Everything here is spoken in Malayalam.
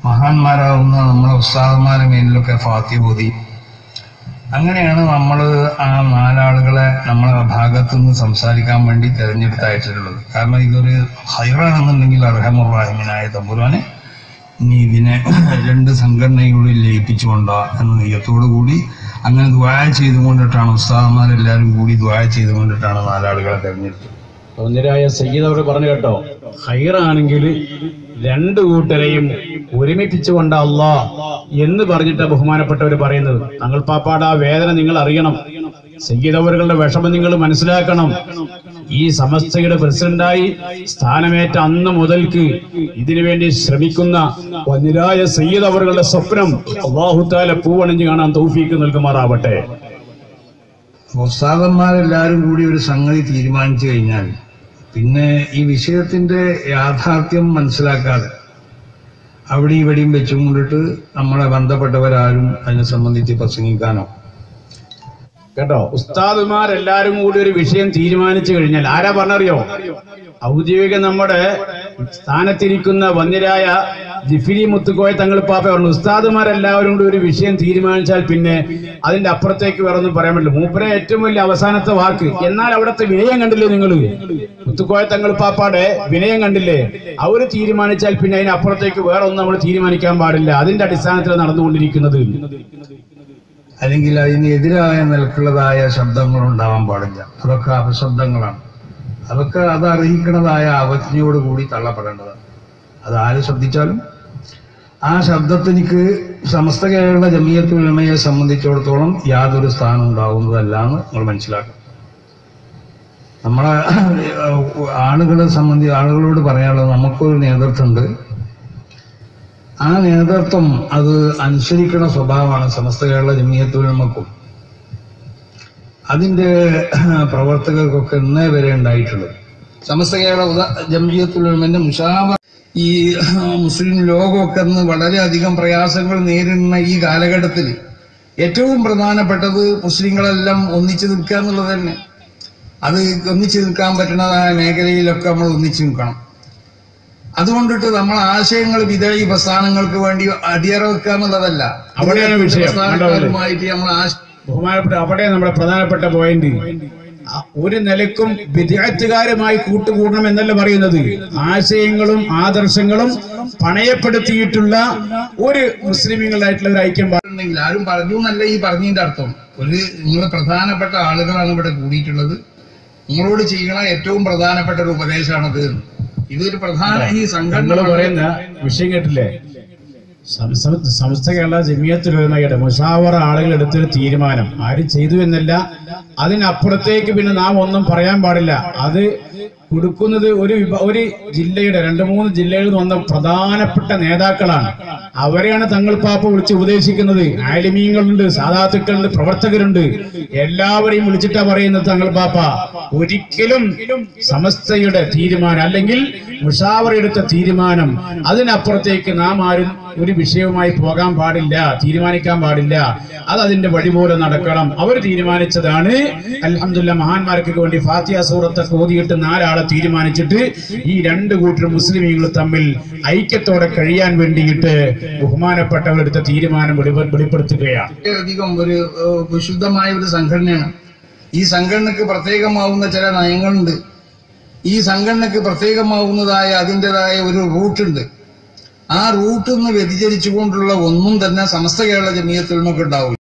മഹാന്മാരാവുന്ന നമ്മളെ ഉസ്താദന്മാരുടെ മേലിലൊക്കെ ഫാത്തി ഓതി അങ്ങനെയാണ് നമ്മൾ ആ നാലാളുകളെ നമ്മളെ ഭാഗത്തു നിന്ന് സംസാരിക്കാൻ വേണ്ടി തിരഞ്ഞെടുത്തായിട്ടുള്ളത് കാരണം ഇതൊരു ഹൈറാണെന്നുണ്ടെങ്കിൽ അർഹമുറാഹിമിനായ തമ്പുരാനെ ഇനി ഇതിനെ രണ്ട് സംഘടനകളിൽ ലയിപ്പിച്ചുകൊണ്ടോ എന്ന നെയ്യത്തോടു കൂടി അങ്ങനെ ദ്വായ ചെയ്തുകൊണ്ടിട്ടാണ് ഉസ്താദന്മാരെല്ലാവരും കൂടി ദ്വായ ചെയ്തുകൊണ്ടിട്ടാണ് നാലാളുകളെ തിരഞ്ഞെടുത്തത് ഒന്നിരായ സയ്യിദ് അവർ പറഞ്ഞു കേട്ടോ ഹൈറാണെങ്കിൽ രണ്ടു കൂട്ടരെയും ഒരുമിപ്പിച്ചുകൊണ്ട് അല്ലാ എന്ന് പറഞ്ഞിട്ട് ബഹുമാനപ്പെട്ടവർ പറയുന്നത് തങ്ങൾ പാപ്പാട് ആ വേദന നിങ്ങൾ അറിയണം സയ്യിദ് അവറുകളുടെ വിഷമം നിങ്ങൾ മനസ്സിലാക്കണം ഈ സമസ്തയുടെ പ്രസിഡന്റായി സ്ഥാനമേറ്റ അന്ന് മുതൽക്ക് ഇതിനു വേണ്ടി ശ്രമിക്കുന്ന ഒന്നിരായ സയ്യിദ് അവറുകളുടെ സ്വപ്നം അള്ളാഹുത്താല പൂവണിഞ്ഞ് കാണാൻ തൗഫീക്ക് നൽകുമാറാവട്ടെ ഉസ്താദന്മാരെല്ലാവരും കൂടി ഒരു സംഗതി തീരുമാനിച്ചു കഴിഞ്ഞാൽ പിന്നെ ഈ വിഷയത്തിന്റെ യാഥാർത്ഥ്യം മനസ്സിലാക്കാതെ അവിടെ ഇവിടെയും വെച്ചും കൊണ്ടിട്ട് നമ്മളെ ബന്ധപ്പെട്ടവരാരും അതിനെ സംബന്ധിച്ച് പ്രസംഗിക്കാനോ കേട്ടോ ഉസ്താദുമാരെല്ലാരും കൂടി ഒരു വിഷയം തീരുമാനിച്ചു കഴിഞ്ഞാൽ ആരാ പറഞ്ഞറിയോ ഔദ്യോഗിക നമ്മുടെ സ്ഥാനത്തിരിക്കുന്ന വന്യരായ ജിഫിരി മുത്തുക്കോയ തങ്ങൾ പാപ്പ പറഞ്ഞു ഉസ്താദുമാരെല്ലാവരും കൂടി ഒരു വിഷയം തീരുമാനിച്ചാൽ പിന്നെ അതിന്റെ അപ്പുറത്തേക്ക് വേറെ ഒന്നും പറയാൻ പറ്റില്ല മൂപ്പരെ ഏറ്റവും വലിയ അവസാനത്തെ വാക്ക് എന്നാൽ അവിടുത്തെ വിനയം കണ്ടില്ലേ നിങ്ങൾ മുത്തുക്കോയ തങ്ങൾ പാപ്പാടെ വിനയം കണ്ടില്ലേ അവര് തീരുമാനിച്ചാൽ പിന്നെ അതിനപ്പുറത്തേക്ക് വേറെ ഒന്നും നമ്മൾ തീരുമാനിക്കാൻ പാടില്ല അതിന്റെ അടിസ്ഥാനത്തിൽ നടന്നുകൊണ്ടിരിക്കുന്നത് അല്ലെങ്കിൽ അതിനെതിരായ നിലക്കുള്ളതായ ശബ്ദങ്ങൾ ഉണ്ടാവാൻ പാടില്ല അതൊക്കെ അപശബ്ദങ്ങളാണ് അതൊക്കെ അത് അർഹിക്കുന്നതായ അവജ്ഞയോട് കൂടി തള്ളപ്പെടേണ്ടതാണ് അത് ആര് ശ്രദ്ധിച്ചാലും ആ ശബ്ദത്തിനിക്ക് സമസ്ത കേരള ജമീയത്ത് ഉലമയെ സംബന്ധിച്ചിടത്തോളം യാതൊരു സ്ഥാനം ഉണ്ടാവുന്നതല്ല എന്ന് നമ്മൾ മനസ്സിലാക്കണം നമ്മളെ ആളുകളെ സംബന്ധി ആളുകളോട് പറയാനുള്ളത് നമുക്കൊരു നേതൃത്വമുണ്ട് ആ നേതൃത്വം അത് അനുസരിക്കുന്ന സ്വഭാവമാണ് സമസ്ത കേരള ജമീയത്തുലമക്കും അതിന്റെ പ്രവർത്തകർക്കൊക്കെ ഇന്നേ വരെ ഉണ്ടായിട്ടുള്ളത് സമസ്ത കേരള ഉദ- ജംഇയ്യത്തുൽ മുഷാവ ഈ മുസ്ലിം ലോകമൊക്കെ ഇന്ന് വളരെയധികം പ്രയാസങ്ങൾ നേരിടുന്ന ഈ കാലഘട്ടത്തിൽ ഏറ്റവും പ്രധാനപ്പെട്ടത് മുസ്ലിങ്ങളെല്ലാം ഒന്നിച്ചു നിൽക്കുക എന്നുള്ളത് തന്നെ അത് ഒന്നിച്ചു നിൽക്കാൻ പറ്റുന്നതായ മേഖലയിലൊക്കെ നമ്മൾ ഒന്നിച്ചു നിൽക്കണം അതുകൊണ്ടിട്ട് നമ്മൾ ആശയങ്ങൾ വിധേയ പ്രസ്ഥാനങ്ങൾക്ക് വേണ്ടി അടിയറ വെക്കുക എന്നുള്ളതല്ല അവിടെയാണ് വിഷയം. പ്രസ്ഥാനക്കാരുമായിട്ട് നമ്മൾ ആശ ബഹുമാനപ്പെട്ട അവിടെ നമ്മുടെ പ്രധാനപ്പെട്ട പോയിന്റ് ആ ഒരു നിലക്കും വിദ്യാർത്ഥികാരുമായി കൂട്ടുകൂടണം എന്നല്ല പറയുന്നത് ആശയങ്ങളും ആദർശങ്ങളും പണയപ്പെടുത്തിയിട്ടുള്ള ഒരു മുസ്ലിമുകളായിട്ടുള്ള ഒരു ഐക്യം പാ- ഉണ്ടെങ്കിൽ ആരും പറഞ്ഞു എന്നല്ല ഈ പറഞ്ഞതിന്റെ അർത്ഥം ഒരു നിങ്ങൾ പ്രധാനപ്പെട്ട ആളുകളാണ് ഇവിടെ കൂടിയിട്ടുള്ളത് നിങ്ങളോട് ചെയ്യണ ഏറ്റവും പ്രധാനപ്പെട്ട ഒരു ഉപദേശമാണത് ഇതൊരു പ്രധാന ഈ നിങ്ങൾ സംഘടന പറയുന്ന വിഷയം കേട്ടില്ലേ സംസ- സമസ്ത കേരള ജമിയത്തിലുള്ളയുടെ മുഷാവറ ആളുകൾ എടുത്തൊരു തീരുമാനം ആരും ചെയ്തു എന്നല്ല അതിനപ്പുറത്തേക്ക് പിന്നെ നാം ഒന്നും പറയാൻ പാടില്ല അത് കൊടുക്കുന്നത് ഒരു വിഭ- ഒരു ജില്ലയുടെ രണ്ട് മൂന്ന് ജില്ലകളിൽ നിന്ന് വന്ന പ്രധാനപ്പെട്ട നേതാക്കളാണ് അവരെയാണ് തങ്ങൾ പാപ്പ വിളിച്ച് ഉപദേശിക്കുന്നത് ആലിമീങ്ങളുണ്ട് സാധാത്തുക്കളുണ്ട് പ്രവർത്തകരുണ്ട് എല്ലാവരെയും വിളിച്ചിട്ടാ പറയുന്നത് തങ്ങൾ പാപ്പ ഒരിക്കലും സമസ്തയുടെ തീരുമാനം അല്ലെങ്കിൽ മുഷാവറ എടുത്ത തീരുമാനം അതിനപ്പുറത്തേക്ക് നാം ആരും ഒരു വിഷയവുമായി പോകാൻ പാടില്ല തീരുമാനിക്കാൻ പാടില്ല അത് അതിന്റെ വഴി പോലെ നടക്കണം അവർ തീരുമാനിച്ചതാണ് അൽഹംദുലില്ല മഹാന്മാർക്ക് വേണ്ടി ഫാത്തിയ സൂറത്തൊക്കെ ഓതിയിട്ട് നാലാളെ തീരുമാനിച്ചിട്ട് ഈ രണ്ട് കൂട്ടർ മുസ്ലിമീങ്ങൾ തമ്മിൽ ഐക്യത്തോടെ കഴിയാൻ വേണ്ടിയിട്ട് ബഹുമാനപ്പെട്ടവരെടുത്ത തീരുമാനം വെളിപ്പെ- വെളിപ്പെടുത്തുകയാണ് അധികം ഒരു ഏഹ്, വിശുദ്ധമായ ഒരു സംഘടനയാണ് ഈ സംഘടനക്ക് പ്രത്യേകമാവുന്ന ചില നയങ്ങളുണ്ട് ഈ സംഘടനക്ക് പ്രത്യേകമാവുന്നതായ അതിൻ്റെതായ ഒരു റൂട്ടുണ്ട് ആ റൂട്ടിൽ നിന്ന് വ്യതിചരിച്ചുകൊണ്ടുള്ള ഒന്നും തന്നെ സമസ്ത കേരള ജമീയത്തിൽ നിന്നൊക്കെ ഉണ്ടാവില്ല